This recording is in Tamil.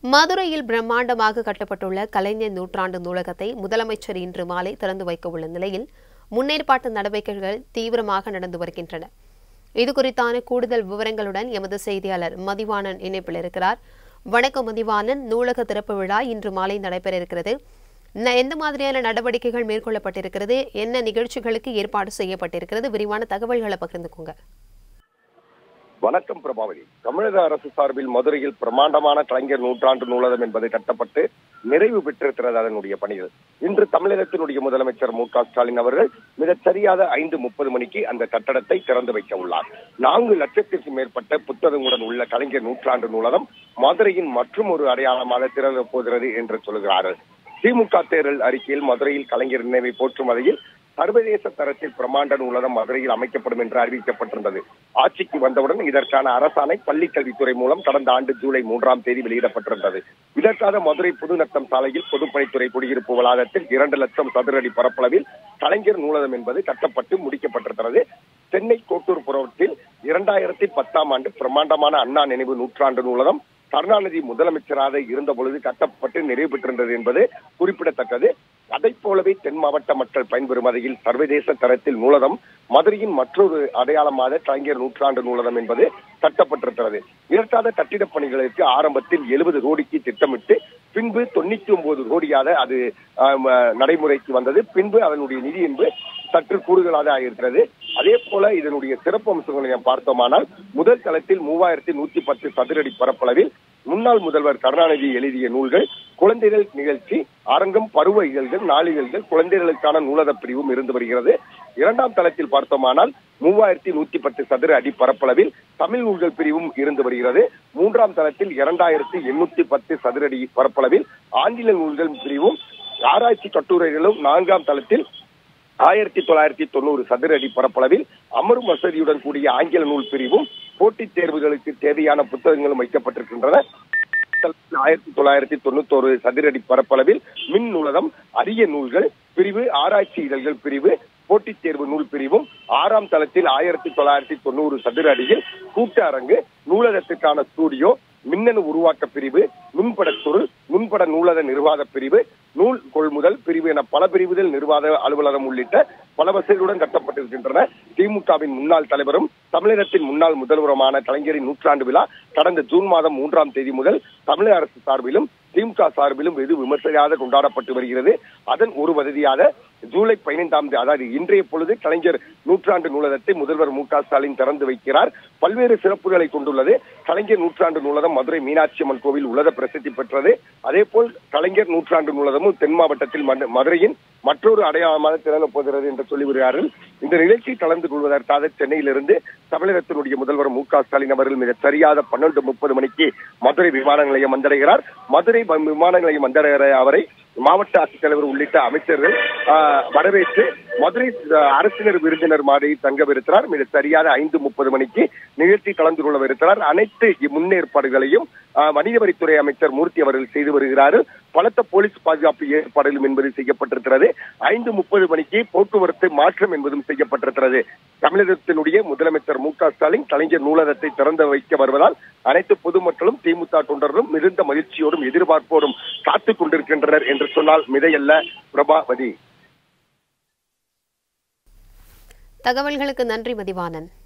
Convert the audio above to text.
மதுரையில் பிரம்மாண்டமாக கட்டப்பட்டுள்ள கலைஞர் நூற்றாண்டு நூலகத்தை முதலமைச்சர் இன்று மாலை திறந்து வைக்க உள்ள நிலையில் முன்னேற்பாட்டு நடவடிக்கைகள் தீவிரமாக நடந்து வருகின்றன இதுகுறித்தான கூடுதல் விவரங்களுடன் எமது செய்தியாளர் மதிவாணன் இணைப்பில் இருக்கிறார் வணக்கம் மதிவாணன் நூலக திறப்பு விழா இன்று மாலை நடைபெற இருக்கிறது ந- எந்த மாதிரியான நடவடிக்கைகள் மேற்கொள்ளப்பட்டிருக்கிறது என்ன நிகழ்ச்சிகளுக்கு ஏற்பாடு செய்யப்பட்டிருக்கிறது விரிவான தகவல்களை பகிர்ந்துக்கோங்க வணக்கம் பிரபாவதி தமிழக அரசு சார்பில் மதுரையில் பிரம்மாண்டமான கலைஞர் நூற்றாண்டு நூலகம் என்பது கட்டப்பட்டு நிறைவு பெற்றிருக்கிறது அதனுடைய பணிகள் இன்று தமிழகத்தினுடைய முதலமைச்சர் மு க ஸ்டாலின் அவர்கள் மிகச் சரியாக ஐந்து முப்பது மணிக்கு அந்த கட்டடத்தை திறந்து வைக்க உள்ளார் நான்கு லட்சத்திற்கு மேற்பட்ட புத்தகங்களுடன் உள்ள கலைஞர் நூற்றாண்டு நூலகம் மதுரையின் மற்றும் ஒரு அடையாளமாக திறந்து போகிறது என்று சொல்கிறார்கள் திமுக தேர்தல் அறிக்கையில் மதுரையில் கலைஞர் நினைவை போற்றும் வகையில் சர்வதேச தரத்தில் பிரமாண்ட நூலகம் மதுரையில் அமைக்கப்படும் என்று அறிவிக்கப்பட்டிருந்தது ஆட்சிக்கு வந்தவுடன் இதற்கான அரசாணை பள்ளிக் கல்வித்துறை மூலம் கடந்த ஆண்டு ஜூலை மூன்றாம் தேதி வெளியிடப்பட்டிருந்தது இதற்காக மதுரை புதுநத்தம் சாலையில் பொதுப்பணித்துறை குடியிருப்பு வளாகத்தில் இரண்டு லட்சம் சதுர அடி பரப்பளவில் கலைஞர் நூலகம் என்பது கட்டப்பட்டு முடிக்கப்பட்டிருக்கிறது சென்னை கோட்டூர் புறத்தில் இரண்டாயிரத்தி பத்தாம் ஆண்டு பிரம்மாண்டமான அண்ணா நினைவு நூற்றாண்டு நூலகம் கருணாநிதி முதலமைச்சராக இருந்த பொழுது கட்டப்பட்டு நிறைவு பெற்றிருந்தது என்பது குறிப்பிடத்தக்கது அதைப் போலவே தென் மாவட்ட மக்கள் பயன்பெறும் வகையில் சர்வதேச தரத்தில் நூலகம் மதுரையின் மற்றொரு அடையாளமாக கலைஞர் நூற்றாண்டு நூலகம் என்பது கட்டப்பட்டிருக்கிறது இதற்காக கட்டிடப் பணிகளுக்கு ஆரம்பத்தில் எழுபது கோடிக்கு திட்டமிட்டு பின்பு தொண்ணூத்தி ஒன்பது கோடியாக அது ஆம், நடைமுறைக்கு வந்தது பின்பு அதனுடைய நிதி என்பது சற்று கூடுதலாக ஆகியிருக்கிறது அதே போல இதனுடைய சிறப்பு அம்சங்களை நாம் பார்த்தோமானால் முதல் தளத்தில் மூவாயிரத்தி நூத்தி பத்து சதுரடி பரப்பளவில் முன்னாள் முதல்வர் கருணாநிதி எழுதிய நூல்கள் குழந்தைகள் நிகழ்ச்சி அரங்கம் பருவ இதழ்கள் நாளிதழ்கள் குழந்தைகளுக்கான நூலக பிரிவும் இருந்து வருகிறது இரண்டாம் தளத்தில் பார்த்தோமானால் மூவாயிரத்தி நூத்தி பத்து சதுர அடி பரப்பளவில் தமிழ் நூல்கள் பிரிவும் இருந்து வருகிறது மூன்றாம் தளத்தில் இரண்டாயிரத்தி எண்ணூத்தி பத்து சதுர அடி பரப்பளவில் ஆங்கில நூல்கள் பிரிவும் ஆராய்ச்சி கட்டுரைகளும் நான்காம் தளத்தில் ஆயிரத்தி தொள்ளாயிரத்தி தொண்ணூறு சதுர அடி பரப்பளவில் அமரும் வசதியுடன் கூடிய ஆங்கில நூல் பிரிவும் போட்டித் தேர்வுகளுக்கு தேவையான புத்தகங்களும் வைக்கப்பட்டிருக்கின்றன ஆயிரத்தி தொள்ளாயிரத்தி தொண்ணூத்தோரு சதுர அடி பரப்பளவில் மின் நூலகம் அரிய நூல்கள் பிரிவு ஆராய்ச்சி இதழ்கள் பிரிவு போட்டித் தேர்வு நூல் பிரிவும் ஆறாம் தளத்தில் ஆயிரத்தி தொள்ளாயிரத்தி தொண்ணூறு சதுர அடியில் கூட்ட அரங்கு நூலகத்துக்கான ஸ்டூடியோ மின்னணு உருவாக்க பிரிவு நுண்படத்துறை நுண்பட நூலக நிர்வாக பிரிவு நூல் கொள்முதல் பிரிவு என பல பிரிவுகள் நிர்வாக அலுவலகம் உள்ளிட்ட பல வசதிகளுடன் கட்டப்பட்டிருக்கின்றன திமுகவின் முன்னாள் தலைவரும் தமிழகத்தின் முன்னாள் முதல்வருமான கலைஞரின் நூற்றாண்டு விழா கடந்த ஜூன் மாதம் மூன்றாம் தேதி முதல் தமிழக அரசு சார்பிலும் திமுக சார்பிலும் வெகு விமர்சையாக கொண்டாடப்பட்டு வருகிறது அதன் ஒரு பகுதியாக ஜூலை பதினைந்தாம் தேதி அதாவது இன்றைய பொழுது கலைஞர் நூற்றாண்டு நூலகத்தை முதல்வர் மு க ஸ்டாலின் திறந்து வைக்கிறார் பல்வேறு சிறப்புகளை கொண்டுள்ளது கலைஞர் நூற்றாண்டு நூலகம் மதுரை மீனாட்சி அம்மன் கோவில் உலக பிரசித்தி பெற்றது அதே போல் கலைஞர் நூற்றாண்டு நூலகமும் தென் மாவட்டத்தில் மது- மதுரையின் மற்றொரு அடையாளமாக திறந்து போகிறது என்று சொல்லி வருகிறார்கள் இந்த நிகழ்ச்சியில் கலந்து கொள்வதற்காக சென்னையிலிருந்து தமிழகத்தினுடைய முதல்வர் மு க ஸ்டாலின் அவர்கள் மிக சரியாக பன்னெண்டு முப்பது மணிக்கு மதுரை விமான நிலையம் வந்தடைகிறார் மதுரை வ- விமான நிலையம் வந்தடைகிற அவரை மாவட்ட ஆட்சித்தலைவர் உள்ளிட்ட அமைச்சர்கள் ஆஹ், வரவேற்று மதுரை அஹ், அரசினர் விருந்தினர் மாடியில் தங்கவிருக்கிறார் மிக சரியாக ஐந்து முப்பது மணிக்கு நிகழ்ச்சி கலந்து கொள்ளவிருக்கிறார் அனைத்து முன்னேற்பாடுகளையும் ஆஹ், வணிகவரித்துறை அமைச்சர் மூர்த்தி அவர்கள் செய்து வருகிறார்கள் பலத்த போலீஸ் பாதுகாப்பு ஏற்பாடுகளும் என்பது செய்யப்பட்டிருக்கிறது ஐந்து முப்பது மணிக்கு போக்குவரத்து மாற்றம் என்பதும் செய்யப்பட்டிருக்கிறது தமிழகத்தினுடைய முதலமைச்சர் மு க ஸ்டாலின் கலைஞர் நூலகத்தை திறந்து வைக்க வருவதால் அனைத்து பொதுமக்களும் திமுக தொண்டர்களும் மிகுந்த மகிழ்ச்சியோடும் எதிர்பார்ப்போடும் காத்துக் கொண்டிருக்கின்றனர் என்று சொன்னால் மிதையல்ல பிரபாவதி தகவல்களுக்கு நன்றி மதிவாணன்